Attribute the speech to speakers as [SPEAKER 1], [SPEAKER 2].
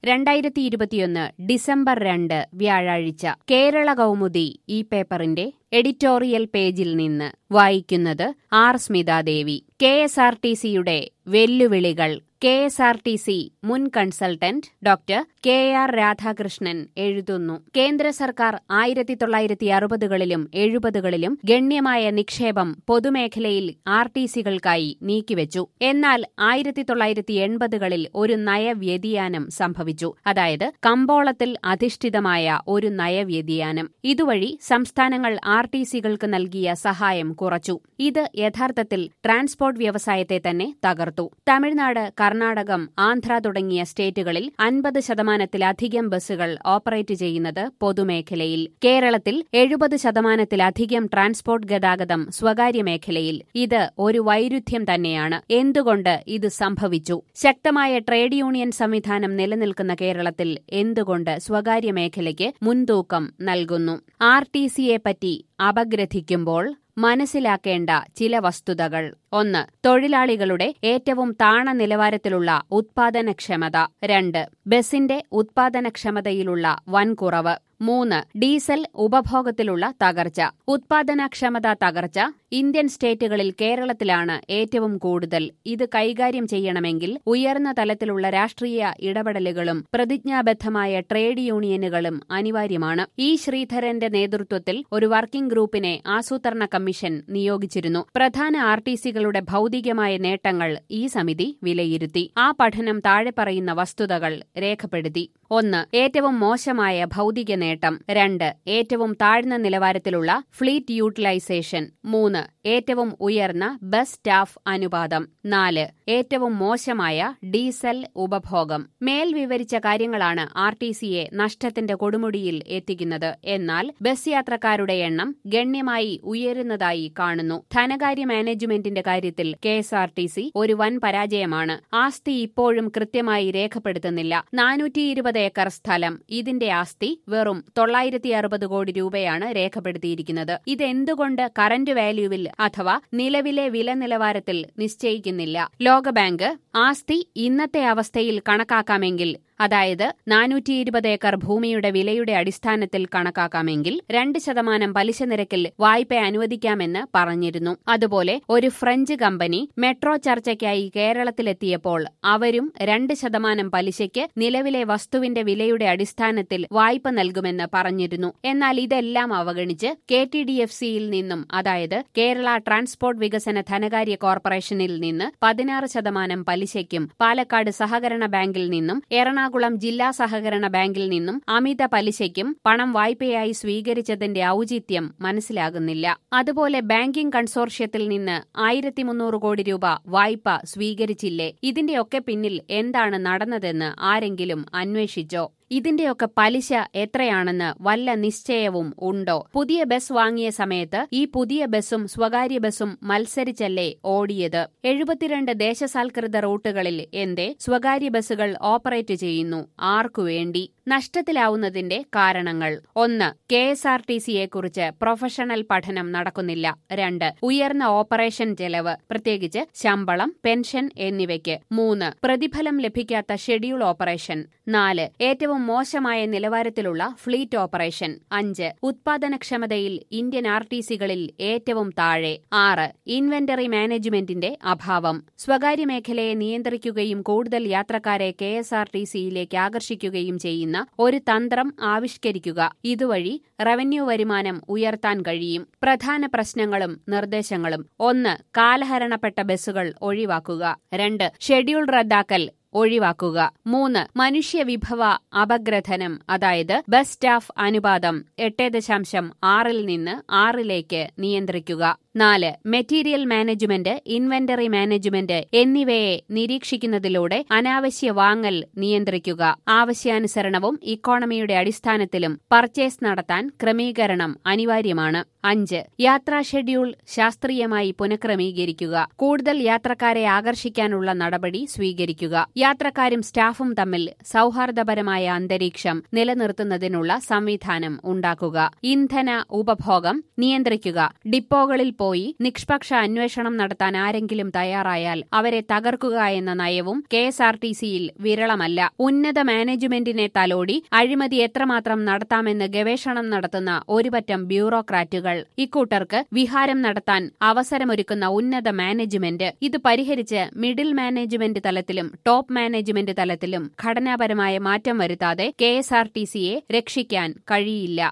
[SPEAKER 1] രണ്ടായിരത്തി ഇരുപത്തിയൊന്ന് ഡിസംബർ രണ്ട് വ്യാഴാഴ്ച കേരള കൗമുദി ഈ പേപ്പറിന്റെ എഡിറ്റോറിയൽ പേജിൽ നിന്ന് വായിക്കുന്നത് R Smithadevi K S R T സിയുടെ വെല്ലുവിളികൾ K S R T C മുൻ consultant doctor K R Radhakrishnan എഴുതുന്നു കേന്ദ്ര സർക്കാർ ആയിരത്തി തൊള്ളായിരത്തി അറുപതുകളിലും എഴുപതുകളിലും ഗണ്യമായ നിക്ഷേപം പൊതുമേഖലയിൽ ആർ ടി സികൾക്കായി നീക്കിവെച്ചു എന്നാൽ ആയിരത്തി തൊള്ളായിരത്തി എൺപതുകളിൽ ഒരു നയവ്യതിയാനം സംഭവിച്ചു അതായത് കമ്പോളത്തിൽ അധിഷ്ഠിതമായ ഒരു നയവ്യതിയാനം ഇതുവഴി സംസ്ഥാനങ്ങൾ ആർ ടി സികൾക്ക് നൽകിയ സഹായം കുറച്ചു ഇത് യഥാർത്ഥത്തിൽ ട്രാൻസ്പോർട്ട് വ്യവസായത്തെ തന്നെ തകർത്തു തമിഴ്നാട് കർണാടകം ആന്ധ്ര തുടങ്ങിയ സ്റ്റേറ്റുകളിൽ അൻപത് ശതമാനത്തിലധികം ബസ്സുകൾ ഓപ്പറേറ്റ് ചെയ്യുന്നത് പൊതുമേഖലയിൽ കേരളത്തിൽ എഴുപത് ശതമാനത്തിലധികം ട്രാൻസ്പോർട്ട് ഗതാഗതം സ്വകാര്യ മേഖലയിൽ ഇത് ഒരു വൈരുദ്ധ്യം തന്നെയാണ് എന്തുകൊണ്ട് ഇത് സംഭവിച്ചു ശക്തമായ ട്രേഡ് യൂണിയൻ സംവിധാനം നിലനിൽക്കുന്ന കേരളത്തിൽ എന്തുകൊണ്ട് സ്വകാര്യ മേഖലയ്ക്ക് മുൻതൂക്കം നൽകുന്നു ആർ ടി സിയെപ്പറ്റി അപഗ്രഥിക്കുമ്പോൾ മനസ്സിലാക്കേണ്ട ചില വസ്തുതകൾ ഒന്ന് തൊഴിലാളികളുടെ ഏറ്റവും താണ നിലവാരത്തിലുള്ള ഉത്പാദനക്ഷമത രണ്ട് ബസിന്റെ ഉത്പാദനക്ഷമതയിലുള്ള വൻകുറവ് മൂന്ന് ഡീസൽ ഉപഭോഗത്തിലുള്ള തകർച്ച ഉത്പാദനക്ഷമത തകർച്ച ഇന്ത്യൻ സ്റ്റേറ്റുകളിൽ കേരളത്തിലാണ് ഏറ്റവും കൂടുതൽ ഇത് കൈകാര്യം ചെയ്യണമെങ്കിൽ ഉയർന്ന തലത്തിലുള്ള രാഷ്ട്രീയ ഇടപെടലുകളും പ്രതിജ്ഞാബദ്ധമായ ട്രേഡ് യൂണിയനുകളും അനിവാര്യമാണ് ഇ ശ്രീധരന്റെ നേതൃത്വത്തിൽ ഒരു വർക്കിംഗ് ഗ്രൂപ്പിനെ ആസൂത്രണ കമ്മീഷൻ നിയോഗിച്ചിരുന്നു പ്രധാന ആർ ടി സികളുടെ ഭൌതികമായ നേട്ടങ്ങൾ ഈ സമിതി വിലയിരുത്തി ആ പഠനം താഴെ പറയുന്ന വസ്തുതകൾ രേഖപ്പെടുത്തി ഒന്ന് ഏറ്റവും മോശമായ ഭൌതിക നേട്ടം രണ്ട് ഏറ്റവും താഴ്ന്ന നിലവാരത്തിലുള്ള ഫ്ലീറ്റ് യൂട്ടിലൈസേഷൻ മൂന്ന് ഏറ്റവും ഉയർന്ന ബസ് സ്റ്റാഫ് അനുപാതം നാല് ഏറ്റവും മോശമായ ഡീസൽ ഉപഭോഗം മേൽ വിവരിച്ച കാര്യങ്ങളാണ് ആർ ടി സിയെ നഷ്ടത്തിന്റെ കൊടുമുടിയിൽ എത്തിക്കുന്നത് എന്നാൽ ബസ് യാത്രക്കാരുടെ എണ്ണം ഗണ്യമായി ഉയരുന്നതായി കാണുന്നു ധനകാര്യ മാനേജ്മെന്റിന്റെ കാര്യത്തിൽ K S R T C ഒരു വൻ പരാജയമാണ് ആസ്തി ഇപ്പോഴും കൃത്യമായി രേഖപ്പെടുത്തുന്നില്ല നാനൂറ്റി ഇരുപത് ഏക്കർ സ്ഥലം ഇതിന്റെ ആസ്തി വെറും തൊള്ളായിരത്തി അറുപത് കോടി രൂപയാണ് രേഖപ്പെടുത്തിയിരിക്കുന്നത് ഇതെന്തുകൊണ്ട് കറന്റ് വാല്യൂവിൽ അഥവാ നിലവിലെ വില നിലവാരത്തിൽ നിശ്ചയിക്കുന്നില്ല ലോകബാങ്ക് ആസ്തി ഇന്നത്തെ അവസ്ഥയിൽ കണക്കാക്കാമെങ്കിൽ അതായത് നാനൂറ്റി ഇരുപത് ഏക്കർ ഭൂമിയുടെ വിലയുടെ അടിസ്ഥാനത്തിൽ കണക്കാക്കാമെങ്കിൽ രണ്ട് ശതമാനം പലിശ നിരക്കിൽ വായ്പ അനുവദിക്കാമെന്ന് പറഞ്ഞിരുന്നു അതുപോലെ ഒരു ഫ്രഞ്ച് കമ്പനി മെട്രോ ചർച്ചയ്ക്കായി കേരളത്തിലെത്തിയപ്പോൾ അവരും രണ്ട് ശതമാനം പലിശയ്ക്ക് നിലവിലെ വസ്തുവിന്റെ വിലയുടെ അടിസ്ഥാനത്തിൽ വായ്പ നൽകുമെന്ന് പറഞ്ഞിരുന്നു എന്നാൽ ഇതെല്ലാം അവഗണിച്ച് കെ ടി ഡി എഫ് സിയിൽ നിന്നും അതായത് കേരള ട്രാൻസ്പോർട്ട് വികസന ധനകാര്യ കോർപ്പറേഷനിൽ നിന്ന് പതിനാറ് ശതമാനം പലിശയ്ക്കും പാലക്കാട് സഹകരണ ബാങ്കിൽ നിന്നും എറണാകുളം എറണാകുളം ജില്ലാ സഹകരണ ബാങ്കിൽ നിന്നും അമിത പലിശയ്ക്കും പണം വായ്പയായി സ്വീകരിച്ചതിന്റെ ഔചിത്യം മനസ്സിലാകുന്നില്ല അതുപോലെ ബാങ്കിംഗ് കൺസോർഷ്യത്തിൽ നിന്ന് ആയിരത്തി മുന്നൂറ് കോടി രൂപ വായ്പ സ്വീകരിച്ചില്ലേ ഇതിന്റെയൊക്കെ പിന്നിൽ എന്താണ് നടന്നതെന്ന് ആരെങ്കിലും അന്വേഷിച്ചോ ഇതിന്റെയൊക്കെ പലിശ എത്രയാണെന്ന് വല്ല നിശ്ചയവും ഉണ്ടോ പുതിയ ബസ് വാങ്ങിയ സമയത്ത് ഈ പുതിയ ബസ്സും സ്വകാര്യ ബസ്സും മത്സരിച്ചല്ലേ ഓടിയത് എഴുപത്തിരണ്ട് ദേശസാൽകൃത റൂട്ടുകളിൽ എന്തേ സ്വകാര്യ ബസ്സുകൾ ഓപ്പറേറ്റ് ചെയ്യുന്നു ആർക്കു വേണ്ടി നഷ്ടത്തിലാവുന്നതിന്റെ കാരണങ്ങൾ ഒന്ന് കെ എസ് ആർ ടി സിയെക്കുറിച്ച് പ്രൊഫഷണൽ പഠനം നടക്കുന്നില്ല രണ്ട് ഉയർന്ന ഓപ്പറേഷൻ ചെലവ് പ്രത്യേകിച്ച് ശമ്പളം പെൻഷൻ എന്നിവയ്ക്ക് മൂന്ന് പ്രതിഫലം ലഭിക്കാത്ത ഷെഡ്യൂൾ ഓപ്പറേഷൻ നാല് ഏറ്റവും മോശമായ നിലവാരത്തിലുള്ള ഫ്ലീറ്റ് ഓപ്പറേഷൻ അഞ്ച് ഉത്പാദനക്ഷമതയിൽ ഇന്ത്യൻ ആർ ടി സികളിൽ ഏറ്റവും താഴെ ആറ് ഇൻവെന്ററി മാനേജ്മെന്റിന്റെ അഭാവം സ്വകാര്യ മേഖലയെ നിയന്ത്രിക്കുകയും കൂടുതൽ യാത്രക്കാരെ കെ എസ് ആർ ടി സിയിലേക്ക് ആകർഷിക്കുകയും ചെയ്യുന്ന ഒരു തന്ത്രം ആവിഷ്കരിക്കുക ഇതുവഴി റവന്യൂ വരുമാനം ഉയർത്താൻ കഴിയും പ്രധാന പ്രശ്നങ്ങളും നിർദ്ദേശങ്ങളും ഒന്ന് കാലഹരണപ്പെട്ട ബസ്സുകൾ ഒഴിവാക്കുക രണ്ട് ഷെഡ്യൂൾ റദ്ദാക്കൽ ഒഴിവാക്കുക മൂന്ന് മനുഷ്യവിഭവ അപഗ്രഥനം അതായത് ബസ് സ്റ്റാഫ് അനുപാതം എട്ട് ദശാംശം ആറിൽ നിന്ന് ആറിലേക്ക് നിയന്ത്രിക്കുക നാല് മെറ്റീരിയൽ മാനേജ്മെന്റ് ഇൻവെന്ററി മാനേജ്മെന്റ് എന്നിവയെ നിരീക്ഷിക്കുന്നതിലൂടെ അനാവശ്യ വാങ്ങൽ നിയന്ത്രിക്കുക ആവശ്യാനുസരണവും ഇക്കോണമിയുടെ അടിസ്ഥാനത്തിലും പർച്ചേസ് നടത്താൻ ക്രമീകരണം അനിവാര്യമാണ് അഞ്ച് യാത്രാ ഷെഡ്യൂൾ ശാസ്ത്രീയമായി പുനഃക്രമീകരിക്കുക കൂടുതൽ യാത്രക്കാരെ ആകർഷിക്കാനുള്ള നടപടി സ്വീകരിക്കുക യാത്രക്കാരും സ്റ്റാഫും തമ്മിൽ സൌഹാർദ്ദപരമായ അന്തരീക്ഷം നിലനിർത്തുന്നതിനുള്ള സംവിധാനം ഉണ്ടാക്കുക ഇന്ധന ഉപഭോഗം നിയന്ത്രിക്കുക ഡിപ്പോകളിൽ പോയി നിഷ്പക്ഷ അന്വേഷണം നടത്താൻ ആരെങ്കിലും തയ്യാറായാൽ അവരെ തകർക്കുക എന്ന നയവും കെ എസ് ആർ ടി സിയിൽ വിരളമല്ല ഉന്നത മാനേജ്മെന്റിനെ തലോടി അഴിമതി എത്രമാത്രം നടത്താമെന്ന് ഗവേഷണം നടത്തുന്ന ഒരുപറ്റം ബ്യൂറോക്രാറ്റുകൾ ഇക്കൂട്ടർക്ക് വിഹാരം നടത്താൻ അവസരമൊരുക്കുന്ന ഉന്നത മാനേജ്മെന്റ് ഇത് പരിഹരിച്ച് മിഡിൽ മാനേജ്മെന്റ് തലത്തിലും ടോപ്പ് മാനേജ്മെന്റ് തലത്തിലും ഘടനാപരമായ മാറ്റം വരുത്താതെ കെ എസ് ആർ ടി സിയെ രക്ഷിക്കാൻ കഴിയില്ല